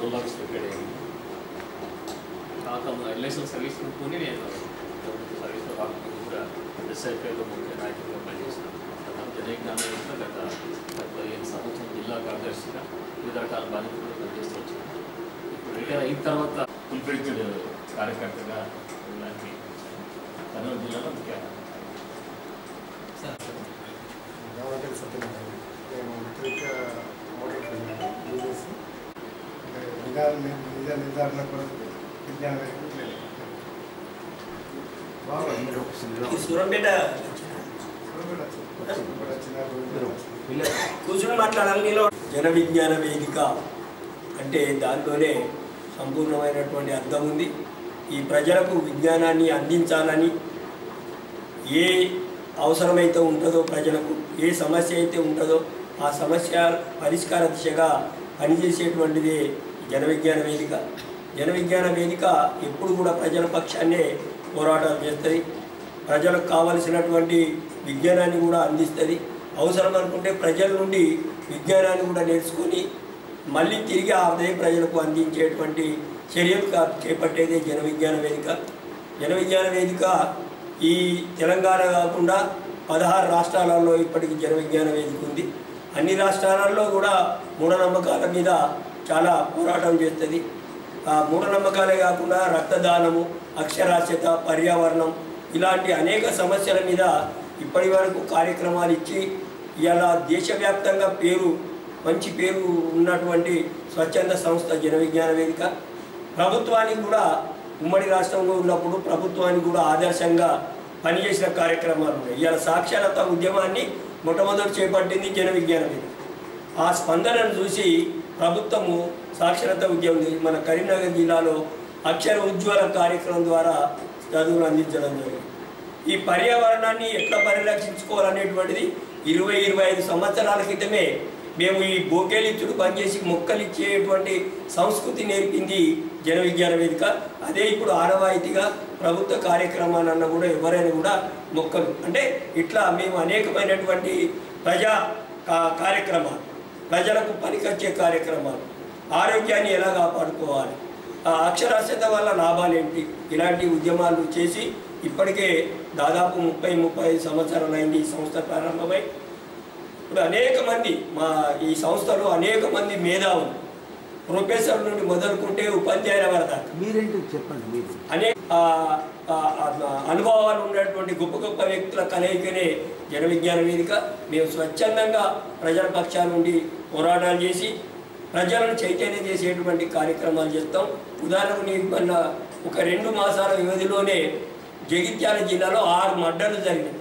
రోలాక్స్ repair అయ్యింది కాక LIC service కొనుక్కొని నేను సర్వీస్లో రాకముందు కూడా ఎస్ఐపీలో ముఖ్య నాయకులుగా పనిచేసినాను తర్వాత జనజ్ఞానం గత గత పదిహేను సంవత్సరం జిల్లా కార్యదర్శిగా వివిధ రకాల బాధ్యతలు పనిచేస్తూ వచ్చాను ఇప్పుడు రిటైర్ అయిన తర్వాత ఫుల్ ఫ్లెడ్జ్డ్ కార్యకర్తగా ఇలాంటి కర్నూలు జిల్లాలో ముఖ్య దావకల్ సత్యనారాయణ నేను త్రిక మోటార్ ట్రైనర్ బిజినెస్ నిజాల నిజ నిర్ధారణ కొరకు విజ్ఞాన బాగా సూరంపేట వచ్చిన కూర్చుని మాట్లాడాలి నీలో జన విజ్ఞాన వేదిక అంటే దాంట్లోనే సంపూర్ణమైనటువంటి అర్థం ఉంది ఈ ప్రజలకు విజ్ఞానాన్ని అందించాలని ఏ అవసరమైతే ఉంటుందో ప్రజలకు ఏ సమస్య అయితే ఉంటుందో ఆ సమస్య పరిష్కార దిశగా పనిచేసేటువంటిది జన విజ్ఞాన వేదిక జన విజ్ఞాన వేదిక ఎప్పుడు కూడా ప్రజల పక్షాన్నే పోరాటాలు చేస్తుంది ప్రజలకు కావలసినటువంటి విజ్ఞానాన్ని కూడా అందిస్తుంది అవసరం అనుకుంటే ప్రజల నుండి విజ్ఞానాన్ని కూడా నేర్చుకొని మళ్ళీ తిరిగి అదే ప్రజలకు అందించేటువంటి చర్యలు కా- చేపట్టేదే జన విజ్ఞాన వేదిక జన విజ్ఞాన వేదిక ఈ తెలంగాణ కాకుండా పదహారు రాష్ట్రాలలో ఇప్పటికి జన విజ్ఞాన వేదిక ఉంది అన్ని రాష్ట్రాలలో కూడా మూఢనమ్మకాల మీద చాలా పోరాటం చేస్తుంది ఆ మూఢనమ్మకాలే కాకుండా రక్తదానము అక్షరాస్యత పర్యావరణం ఇలాంటి అనేక సమస్యల మీద ఇప్పటి వరకు కార్యక్రమాలు ఇచ్చి ఇలా దేశవ్యాప్తంగా పేరు మంచి పేరు ఉన్నటువంటి స్వచ్ఛంద సంస్థ జన విజ్ఞాన వేదిక ప్రభుత్వానికి కూడా ఉమ్మడి రాష్ట్రంలో ఉన్నప్పుడు ప్రభుత్వానికి కూడా ఆదర్శంగా పనిచేసిన కార్యక్రమాలు ఉన్నాయి ఇవాళ సాక్షరత ఉద్యమాన్ని మొట్టమొదటి చేపట్టింది జన విజ్ఞాన వేదిక ఆ స్పందనను చూసి ప్రభుత్వము సాక్షరత ఉద్యమం చేసి మన కరీంనగర్ జిల్లాలో అక్షర ఉజ్వల కార్యక్రమం ద్వారా చదువులు అందించడం జరిగింది ఈ పర్యావరణాన్ని ఎట్లా పరిరక్షించుకోవాలనేటువంటిది ఇరవై ఇరవై ఐదు సంవత్సరాల క్రితమే మేము ఈ బోకేలిచ్చుడు పనిచేసి మొక్కలు ఇచ్చేటువంటి సంస్కృతి నేర్పింది జన విజ్ఞాన వేదిక అదే ఇప్పుడు ఆనవాయితీగా ప్రభుత్వ కార్యక్రమాలన్నా కూడా ఎవరైనా కూడా మొక్కలు అంటే ఇట్లా మేము అనేకమైనటువంటి ప్రజా కా- కార్యక్రమాలు ప్రజలకు పనికొచ్చే కార్యక్రమాలు ఆరోగ్యాన్ని ఎలా కాపాడుకోవాలి ఆ అక్షరాస్యత వల్ల లాభాలు ఏంటి ఇలాంటి ఉద్యమాలు చేసి ఇప్పటికే దాదాపు ముప్పై ముప్పై ఐదు సంవత్సరాలు అయింది ఈ సంస్థ ప్రారంభమై ఇప్పుడు అనేక మంది మా ఈ సంస్థలో అనేక మంది మేధావులు ప్రొఫెసర్ నుండి మొదలుకుంటే ఉపాధ్యాయుల వరద మీరేంటి చెప్పండి మీరు అనేక ఆ, ఆ, ఆ, అనుభవాలు ఉన్నటువంటి గొప్ప గొప్ప వ్యక్తుల కలయికనే జన విజ్ఞాన వేదిక మేము స్వచ్ఛందంగా ప్రజల పక్షాల నుండి పోరాటాలు చేసి ప్రజలను చైతన్యం చేసేటువంటి కార్యక్రమాలు చేస్తాం ఉదాహరణకు నీకు మొన్న ఒక రెండు మాసాల వ్యవధిలోనే జగిత్యాల జిల్లాలో ఆరు మడ్డలు జరిగినాయి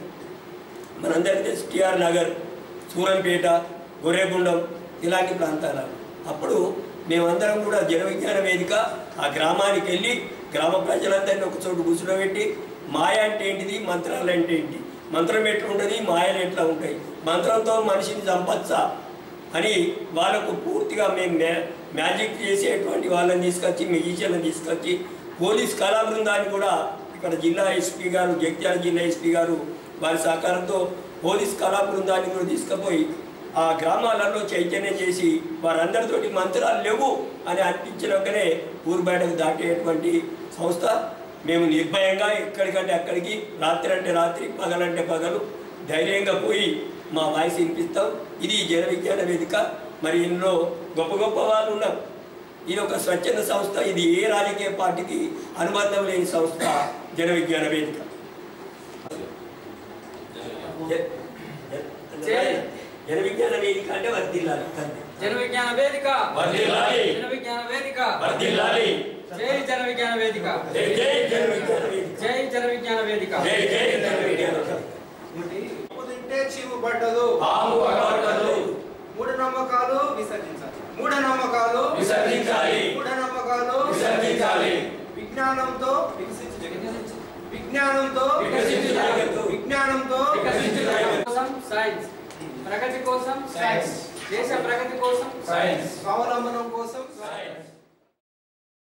మనందరికీ తెలుసు టిఆర్ నగర్ సూరంపేట గొర్రెగుండం ఇలాంటి ప్రాంతాలు అప్పుడు మేమందరం కూడా జన విజ్ఞాన వేదిక ఆ గ్రామానికి వెళ్ళి గ్రామ ప్రజలందరినీ ఒక చోటు కూర్చోబెట్టి మాయ అంటే ఏంటిది మంత్రాలు అంటే ఏంటి మంత్రం ఎట్లా ఉంటుంది మాయలు ఎట్లా ఉంటాయి మంత్రంతో మనిషిని చంపచ్చా అని వాళ్ళకు పూర్తిగా మేము మ్యా మ్యాజిక్ చేసేటువంటి వాళ్ళని తీసుకొచ్చి మెజిషియన్లను తీసుకొచ్చి పోలీస్ కళా బృందాన్ని కూడా ఇక్కడ జిల్లా ఎస్పీ గారు జగిత్యాల జిల్లా ఎస్పీ గారు వారి సహకారంతో పోలీస్ కళా బృందాన్ని కూడా తీసుకుపోయి ఆ గ్రామాలలో చైతన్యం చేసి వారందరితోటి మంత్రాలు లేవు అని అనిపించినాకనే ఊరు బయటకు దాటేటువంటి సంస్థ మేము నిర్భయంగా ఎక్కడికంటే అక్కడికి రాత్రి అంటే రాత్రి పగలంటే పగలు ధైర్యంగా పోయి మా వాయిస్ వినిపిస్తాం ఇది జన విజ్ఞాన వేదిక మరి ఇందులో గొప్ప గొప్ప వాళ్ళు ఉన్నారు ఇది ఒక స్వచ్ఛంద సంస్థ ఇది ఏ రాజకీయ పార్టీకి అనుబంధం లేని సంస్థ జన విజ్ఞాన వేదిక జ- జ- జన విజ్ఞాన వేదిక అంటే వర్దిల్లాలి అంతే. జన విజ్ఞాన వేదిక వర్ధిల్లాలి. జన విజ్ఞాన వేదిక వర్ధిల్లాలి. జై జన విజ్ఞాన వేదిక జై జై జన విజ్ఞాన వేదిక జై జన విజ్ఞాన వేదిక జై జై జన విజ్ఞాన వేదిక తింటే చీము పడ్డదు పాము పగబట్టదు. మూఢనమ్మకాలు విసర్జించాలి మూఢనమ్మకాలు విసర్జించాలి. మూఢనమ్మకాలు విసర్జించాలి. విజ్ఞానంతో విజ్ఞానంతో వికసించు జగత్తు. విజ్ఞానంతో వికసించు జగత్తు. కోసం సైన్స్ ప్రగతి కోసం సైన్స్. దేశ ప్రగతి కోసం సైన్స్ స్వావలంబనం కోసం సైన్స్